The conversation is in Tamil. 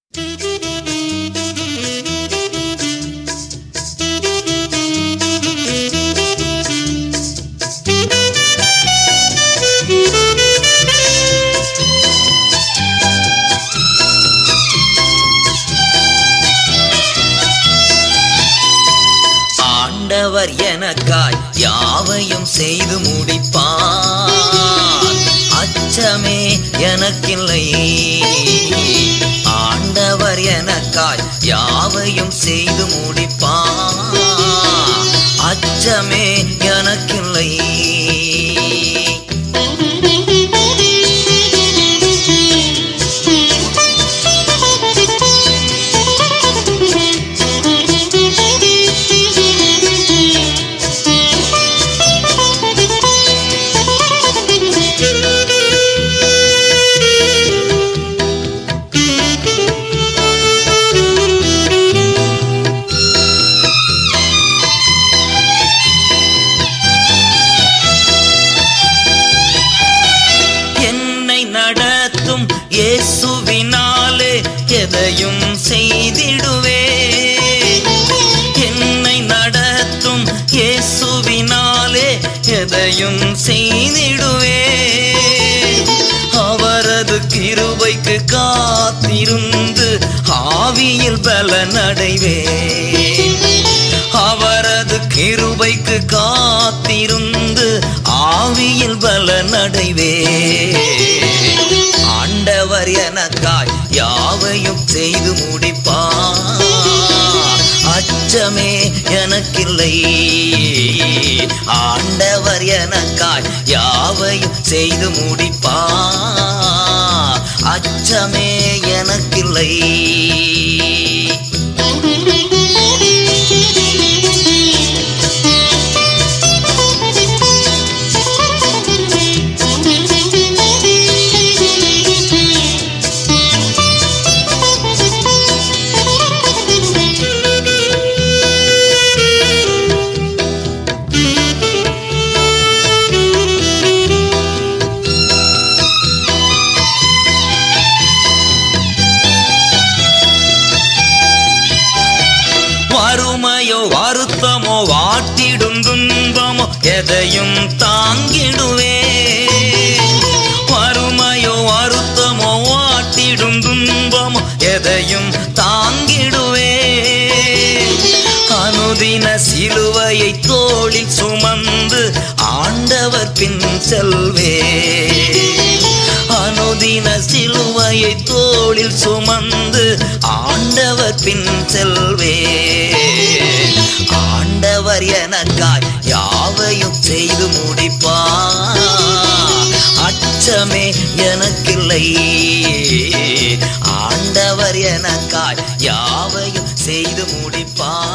ஆண்டவர் எனக்காய் யாவையும் செய்து முடிப்பார் அச்சமே எனக்கில்லை ஆண்டவர் எனக்காய் யாவையும் செய்து முடிப்பார் அச்சமே எனக்கில்லை என்னை நடத்தும் இயேசுவினாலே எதையும் செய்திடுவே என்னை நடத்தும் இயேசுவினாலே எதையும் செய்திடுவே அவரது கிருபைக்கு காத்திருந்து ஆவியில் பலனடைவே அவரது கிருபைக்கு காத்திருந்து ஆவியில் பலனடைவே ஆண்டவர் எனக்காய் யாவையும் செய்து முடிப்பார் அச்சமே எனக்கில்லை ஆண்டவர் எனக்காய் யாவையும் செய்து முடிப்பார் அச்சமே எனக்கில்லை வறுமையோ வருத்தமோ வாட்டிடும் துன்பமோ எதையும் தாங்கிடுவே வறுமையோ வருத்தமோ வாட்டிடும் துன்பமோ எதையும் தாங்கிடுவே அனுதின சிலுவையை தோளில் சுமந்து ஆண்டவர் பின் செல்வே அனுதின சிலுவையை தோளில் சுமந்து ஆண்டவர் பின் செல்வே ஆண்டவர் எனக்காய் யாவையும் செய்து முடிப்பார் அச்சமே எனக்கில்லை ஆண்டவர் எனக்காய் யாவையும் செய்து முடிப்பார்